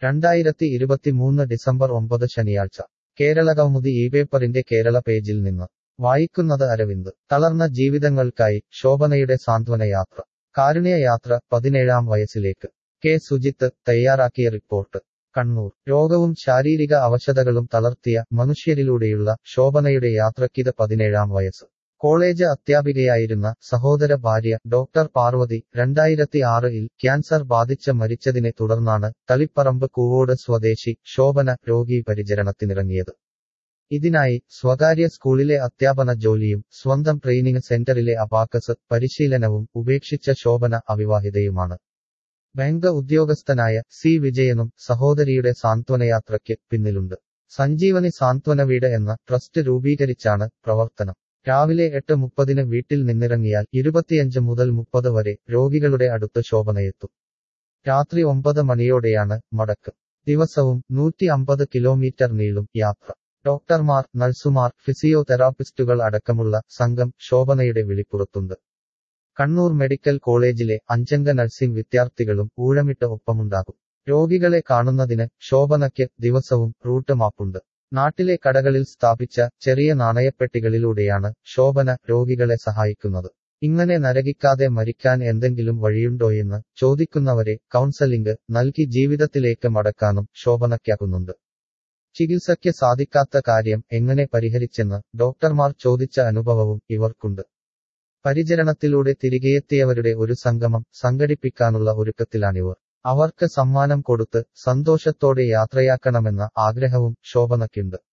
രണ്ടായിരത്തി ഇരുപത്തിമൂന്ന് ഡിസംബർ ഒമ്പത് ശനിയാഴ്ച കേരളകൗമുദി ഈ പേപ്പറിന്റെ കേരള പേജിൽ നിന്ന് വായിക്കുന്നത് അരവിന്ദ് തളർന്ന ജീവിതങ്ങൾക്കായി ശോഭനയുടെ സാന്ത്വനയാത്ര കാരുണ്യയാത്ര പതിനേഴാം വയസ്സിലേക്ക് കെ സുജിത്ത് തയ്യാറാക്കിയ റിപ്പോർട്ട് കണ്ണൂർ രോഗവും ശാരീരിക അവശതകളും തളർത്തിയ മനുഷ്യരിലൂടെയുള്ള ശോഭനയുടെ യാത്രയ്ക്കിത് പതിനേഴാം വയസ്സ് കോളേജ് അധ്യാപികയായിരുന്ന സഹോദര ഭാര്യ ഡോക്ടർ പാർവതി രണ്ടായിരത്തി ആറിൽ ക്യാൻസർ ബാധിച്ച് മരിച്ചതിനെ തുടർന്നാണ് തളിപ്പറമ്പ് കൂവോട് സ്വദേശി ശോഭന രോഗി പരിചരണത്തിനിറങ്ങിയത് ഇതിനായി സ്വകാര്യ സ്കൂളിലെ അധ്യാപന ജോലിയും സ്വന്തം ട്രെയിനിങ് സെന്ററിലെ അബാക്കസ് പരിശീലനവും ഉപേക്ഷിച്ച ശോഭന അവിവാഹിതയുമാണ് ബാങ്ക് ഉദ്യോഗസ്ഥനായ സി വിജയനും സഹോദരിയുടെ സാന്ത്വനയാത്രയ്ക്ക് പിന്നിലുണ്ട് സഞ്ജീവനി സാന്ത്വന വീട് എന്ന ട്രസ്റ്റ് രൂപീകരിച്ചാണ് പ്രവർത്തനം രാവിലെ എട്ട് മുപ്പതിന് വീട്ടിൽ നിന്നിറങ്ങിയാൽ ഇരുപത്തിയഞ്ച് മുതൽ മുപ്പത് വരെ രോഗികളുടെ അടുത്ത് ശോഭനയെത്തും രാത്രി ഒമ്പത് മണിയോടെയാണ് മടക്ക് ദിവസവും നൂറ്റി അമ്പത് കിലോമീറ്റർ നീളും യാത്ര ഡോക്ടർമാർ നഴ്സുമാർ ഫിസിയോതെറാപ്പിസ്റ്റുകൾ അടക്കമുള്ള സംഘം ശോഭനയുടെ വിളിപ്പുറത്തുണ്ട് കണ്ണൂർ മെഡിക്കൽ കോളേജിലെ അഞ്ചംഗ നഴ്സിംഗ് വിദ്യാർത്ഥികളും ഊഴമിട്ട് ഒപ്പമുണ്ടാകും രോഗികളെ കാണുന്നതിന് ശോഭനയ്ക്ക് ദിവസവും റൂട്ട് മാപ്പുണ്ട് നാട്ടിലെ കടകളിൽ സ്ഥാപിച്ച ചെറിയ നാണയപ്പെട്ടികളിലൂടെയാണ് ശോഭന രോഗികളെ സഹായിക്കുന്നത് ഇങ്ങനെ നരകിക്കാതെ മരിക്കാൻ എന്തെങ്കിലും വഴിയുണ്ടോയെന്ന് ചോദിക്കുന്നവരെ കൗൺസലിംഗ് നൽകി ജീവിതത്തിലേക്ക് മടക്കാനും ശോഭനയ്ക്കാകുന്നുണ്ട് ചികിത്സയ്ക്ക് സാധിക്കാത്ത കാര്യം എങ്ങനെ പരിഹരിച്ചെന്ന് ഡോക്ടർമാർ ചോദിച്ച അനുഭവവും ഇവർക്കുണ്ട് പരിചരണത്തിലൂടെ തിരികെയെത്തിയവരുടെ ഒരു സംഗമം സംഘടിപ്പിക്കാനുള്ള ഒരുക്കത്തിലാണിവർ അവർക്ക് സമ്മാനം കൊടുത്ത് സന്തോഷത്തോടെ യാത്രയാക്കണമെന്ന ആഗ്രഹവും ശോഭനയ്ക്കുണ്ട്